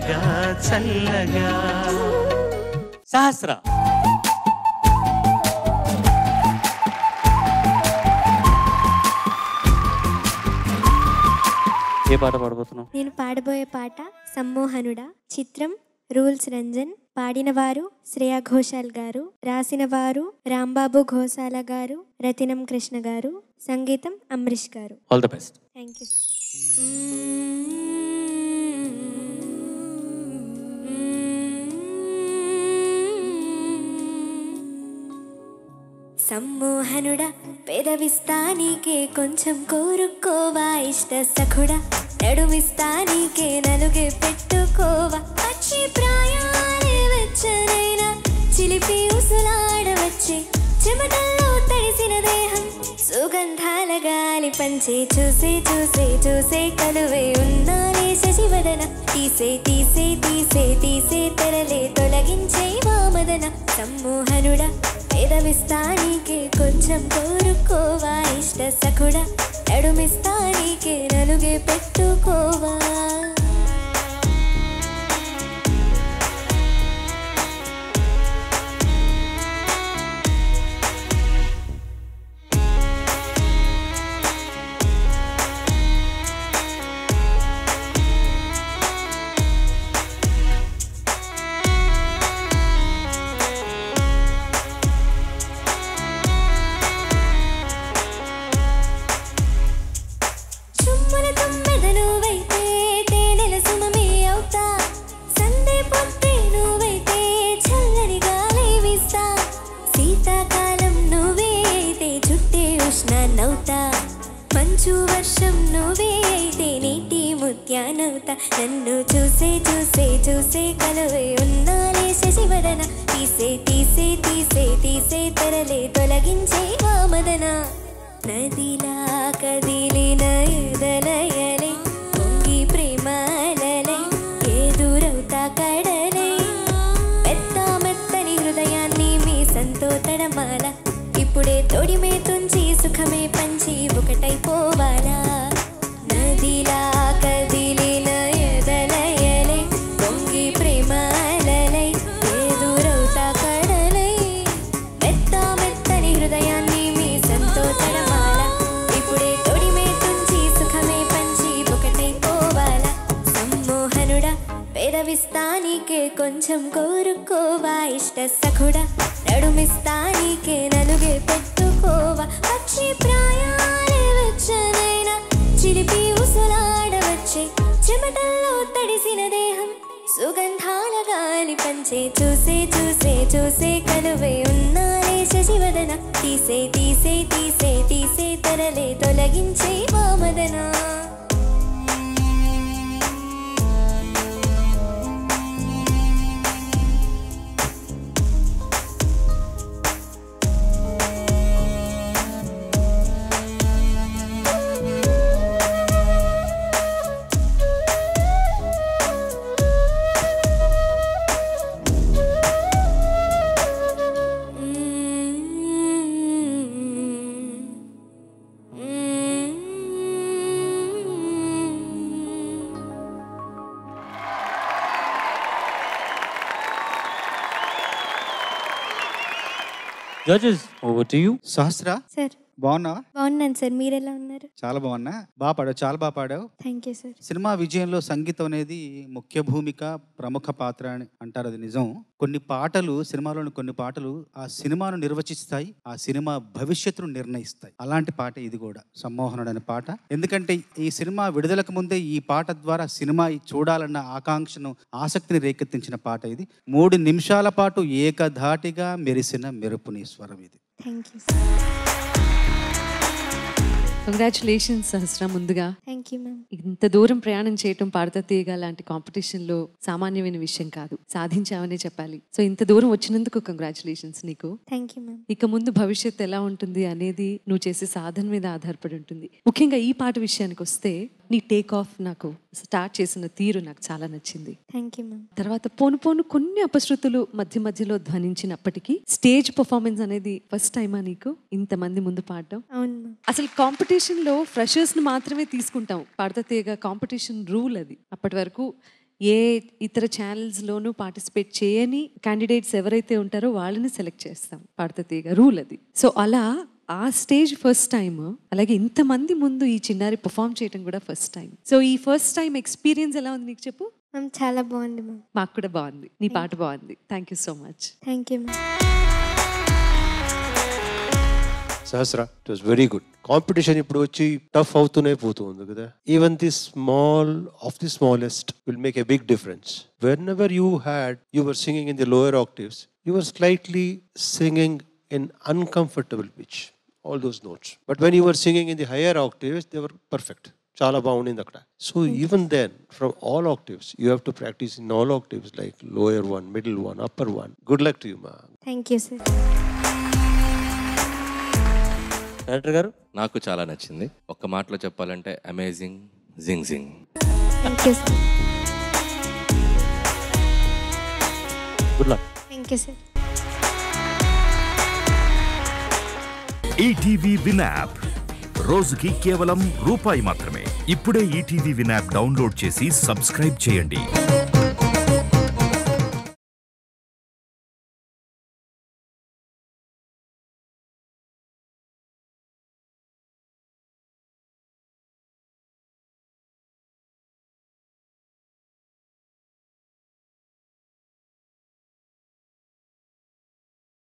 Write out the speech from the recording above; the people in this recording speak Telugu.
చల్లగా చల్లగా సహస్ర ఏ పాట పాడబోతున్నావు నేను పాడబోయే పాట సమ్మోహనుడా చిత్రం రూల్స్ రంజన్ పాడిన వారు శ్రేయా ఘోషాల్ గారు రాసిన వారు రాంబాబు ఘోసాల గారు రతినం కృష్ణ గారు సంగీతం అమరీష్ గారు all the best thank you సమ్మోహనుడా పెదవిస్తా నీకే కొంచెం కోరుకోవా ఇష్ట సఖుడా నడుమిస్తా నీకే నలుగే పెట్టుకోవా పచ్చి ప్రాయాలే వెచ్చనైనా చిలిపి ఉసులాడవచ్చే చెమటల్లో తడిసిన దేహం సుగంధాల గాలి పంచే చూసే చూసే చూసే కలువే ఉన్నాలే శశివదన తీసే తీసే తీసే తీసే తెరలే తొలగించే వామదన సమ్మోహనుడా పెదవిస్తా నీకే కొంచెం కోరుకోవా ఇష్ట సఖుడా నడుమిస్తా నీకే నలుగే పెట్టుకోవా చుమ్మల తుమ్మెద నువ్వైతే తేనెల సుమమే అవుతా సందే పొత్తే నువ్వైతే చల్లని గాలి వీస్తా శీతాకాలం నువ్వే అయితే చుట్టే ఉష్ణాన్నవుతా మంచు వర్షం నువ్వే అయితే నీటి ముత్యానవుతా నన్ను చూసే చూసే చూసే కలువే ఉన్నాలే శశివదన తీసే తీసే తీసే తీసే తెరలే తొలగించే వామదన నదిలా కదిలిన ఎదలయలే పొంగి ప్రేమాలలై ఎదురవుతా కడలై మెత్త మెత్తని హృదయాన్ని మీ సంతో తడమాల ఇప్పుడే తొడిమే తుంచి సుఖమే పంచి ఒకటైపోవాలా నదిలా కదిలిన ఎదలయలై పొంగి ప్రేమాలలై ఎదురవుతా కడలై మెత్త మెత్తని హృదయాన్ని మీ సంతో తడమాల ఇప్పుడే తొడిమే తుంచి సుఖమే పంచి ఒకటైపోవాలా సమ్మోహనుడా పెదవిస్తా నీకే కొంచెం కోరుకోవా ఇష్ట సఖుడా నడుమిస్తా నీకే నలుగే పెట్టుకోవా పక్షి ప్రాయాలే వెచ్చనైనా చిలిపి ఉసులాడవచ్చే చెమటల్లో తడిసిన దేహం సుగంధాల గాలి పంచే చూసే చూసే చూసే కలువే ఉన్నాలే శశివదన తీసే తీసే తీసే తీసే తరలే తొలగించే వామదనా judges over to you Sahasra sir బాగున్నావా బాగున్నాను సార్ మీరు ఎలా ఉన్నారు చాలా బాగున్నా బాగా పాడావు చాలా బాగా పాడావు థ్యాంక్ యూ సార్ సినిమా విజయంలో సంగీతం అనేది ముఖ్య భూమిక ప్రముఖ పాత్ర అని అంటారు అది నిజం కొన్ని పాటలు సినిమాలోని కొన్ని పాటలు ఆ సినిమాను నిర్వచిస్తాయి ఆ సినిమా భవిష్యత్తును నిర్ణయిస్తాయి అలాంటి పాట ఇది కూడా సమ్మోహనుడు అనే పాట ఎందుకంటే ఈ సినిమా విడుదలకు ముందే ఈ పాట ద్వారా సినిమా చూడాలన్న ఆకాంక్షను ఆసక్తిని రేకెత్తించిన పాట ఇది మూడు నిమిషాల పాటు ఏకధాటిగా మెరిసిన మెరుపుని స్వరం ఇది thank you sir congratulations Sahasra ముందుగా థ్యాంక్ యూ మ్యామ్ ఇంత దూరం ప్రయాణం చేయటం పాడతా తీయగా లాంటి కాంపిటీషన్లో సామాన్యమైన విషయం కాదు సాధించావనే చెప్పాలి సో ఇంత దూరం వచ్చినందుకు కంగ్రాచులేషన్స్ నీకు థ్యాంక్ యూ మ్యామ్ ఇక ముందు భవిష్యత్తు ఎలా ఉంటుంది అనేది నువ్వు చేసే సాధన మీద ఆధారపడి ఉంటుంది ముఖ్యంగా ఈ పాట విషయానికి వస్తే నీ టేక్ ఆఫ్ నాకు స్టార్ట్ చేసిన తీరు నాకు చాలా నచ్చింది థ్యాంక్ యూ మ్యామ్ తర్వాత పోను పోను కొన్ని అపశృతులు మధ్య మధ్యలో ధ్వనించినప్పటికీ స్టేజ్ పర్ఫార్మెన్స్ అనేది ఫస్ట్ టైమా నీకు ఇంతమంది ముందు పాడటం అవును మ్యామ్ అసలు కాంపిటీషన్లో ఫ్రెషర్స్ని మాత్రమే తీసుకుంటాం పాడత తీయగా కాంపిటీషన్ రూల్ అది అప్పటి వరకు ఏ ఇతర ఛానల్స్లోనూ పార్టిసిపేట్ చేయని క్యాండిడేట్స్ ఎవరైతే ఉంటారో వాళ్ళని సెలెక్ట్ చేస్తాం పాడతీగా రూల్ అది సో అలా ఆ స్టేజ్ ఫస్ట్ టైం అలాగే ఇంతమంది ముందు ఈ చిన్నారి పర్ఫామ్ చేయడం కూడా ఫస్ట్ టైం సో ఈ ఫస్ట్ టైం ఎక్స్పీరియన్స్ ఎలా ఉంది నీకు చెప్పు మ్యామ్ చాలా బాగుంది మ్యామ్ మాకు కూడా బాగుంది నీ పాట బాగుంది thank you so much thank you ma'am Sahasra it was very good competition ఇప్పుడు వచ్చి టఫ్ అవుతూనే పోతూ ఉంది కదా even the small of the smallest will make a big difference whenever you had you were singing in the lower octaves you were slightly singing in uncomfortable pitch all those notes but when you were singing in the higher octaves they were perfect చాలా బాగుండింది అక్కడ so even then from all octaves you have to practice in all octaves like lower one middle one upper one good luck to you మా థ్యాంక్ యూ సార్ డైరెక్టర్ గారు నాకు చాలా నచ్చింది ఒక్క మాటలో చెప్పాలంటే అమేజింగ్ జింగ్ జింగ్ thank you sir good luck thank you sir ETV Win app రోజుకి కేవలం రూపాయి మాత్రమే ఇప్పుడే ఈటీవీ విన్ యాప్ డౌన్లోడ్ చేసి సబ్స్క్రైబ్ చేయండి